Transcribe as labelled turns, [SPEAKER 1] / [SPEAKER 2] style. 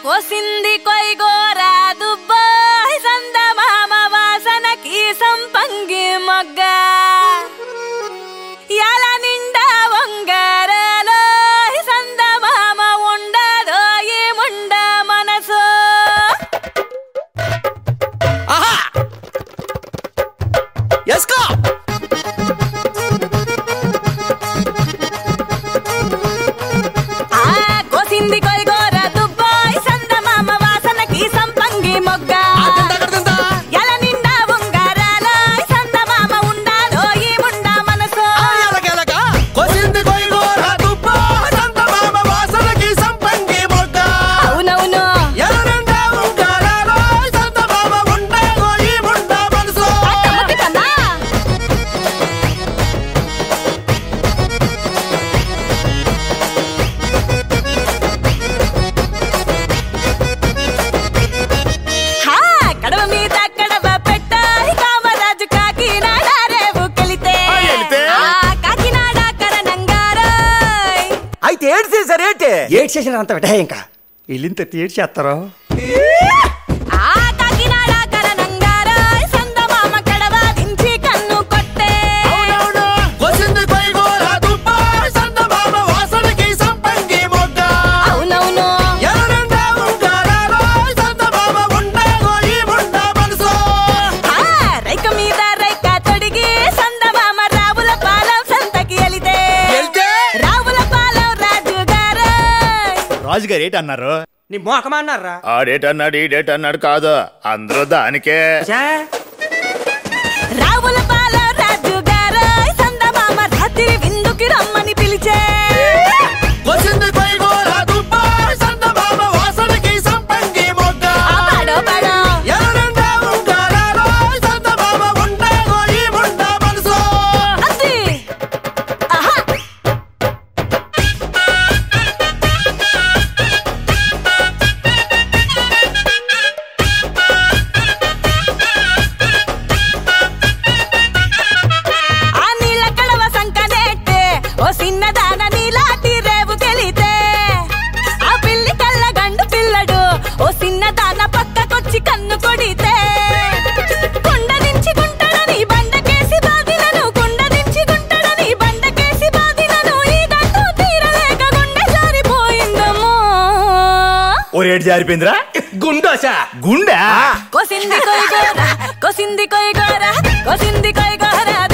[SPEAKER 1] కోసింది కొయ్గోర దుబ్బాయి సందమామ వాసనకి సంపంగి మొగ్గ ఎల నిండా వంగరలో సందమామ ఉండదో ఏముండ మనసు
[SPEAKER 2] ఆహా ఎస్కో
[SPEAKER 1] ఆ కోసింది కొయ్గోర దుబ్బాయి సందమామ వాసనకి సంపంగి మొగ్గ ఎల నిండా వంగరలో సందమామ ఉండదో ఏముండ మనసు
[SPEAKER 2] కొసింది కొయ్గోర దుబ్బ సంతమామ వాసనకి సంపంగి మొగ్గ
[SPEAKER 1] అవునవును
[SPEAKER 2] ఎర్రండా ఉంగారాలో సంతమామ ఉండగో ఈ ముండ మనసు
[SPEAKER 1] అత్తమ్మకి కన్నా హా, కడవ మీద కడవ పెట్టాయి కామరాజు కాకినాడ రేవు కెళితే
[SPEAKER 2] ఆ, ఎళితే?
[SPEAKER 1] ఆ, కాకినాడ కరణంగారాయ్
[SPEAKER 3] అయితే ఏడు చేశారు ఏంటి
[SPEAKER 4] ఏడ్ చేసిన అంత విటహ ఇంకా వీళ్ళింత తేడ్ చేస్తారో
[SPEAKER 1] ఆ కాకినాడ కరణంగారాయ్ సందమామ కడవ దించి కన్ను కొట్టే
[SPEAKER 2] కొసింది కొయ్గోర దుబ్బ సంతమామ వాసనకి సంపంగి మొగ్గ
[SPEAKER 1] అవునవును
[SPEAKER 2] ఎర్రండా ఉంగారాలో సంతమామ ఉండగో ఈ ముండ మనసు
[SPEAKER 1] ఆ, రైక మీద రైక తొడిగి సందమామ రావుల పాలెం సంతకి ఎలితే
[SPEAKER 2] వెళ్తే
[SPEAKER 1] రావుల పాలెం రాజు గారాయ్
[SPEAKER 5] రాజుగారు ఏంటి అన్నారు
[SPEAKER 4] నీ మోకమా అన్నారా
[SPEAKER 5] ఆ డేట్ అన్నాడు ఈ డేట్ అన్నాడు కాదు అందరూ దానికే
[SPEAKER 1] రావుల పాల రాజు గారాయ్ సందమామ రాత్రి విందుకి రమ్మని పిలిచే
[SPEAKER 2] కొసింది కొయ్గోర దుబ్బ సంతమామ వాసనకి సంపంగి మొగ్గ
[SPEAKER 1] ఆ పాడో పాడో
[SPEAKER 2] ఎర్రండా ఉంగారాలో సంతమామ ఉండగో ఈ ముండ మనసు
[SPEAKER 1] అది ఆహా ఆ నీళ్ళ కడవ సంకనెట్టే ఓ చిన్నదాన నీలాటి రేవు గెలితే ఆ పిల్లి కళ్ళ గండు పిల్లడు ఓ చిన్నదాన పక్కకొచ్చి కన్ను కొడితే కుండ దించి గుంటడని బండకేసి బాదినను కుండ దించి గుంటడని బండకేసి బాదినను ఈ గంటు తీరలేక గుండె జారిపోయిందమ్మో
[SPEAKER 5] ఓ రేటు జారిపోయిందిరా
[SPEAKER 4] గుండోసా
[SPEAKER 5] గుండె
[SPEAKER 1] కొసింది కొయ్గోర కొసింది కొయ్గోర కొసింది కొయ్గోర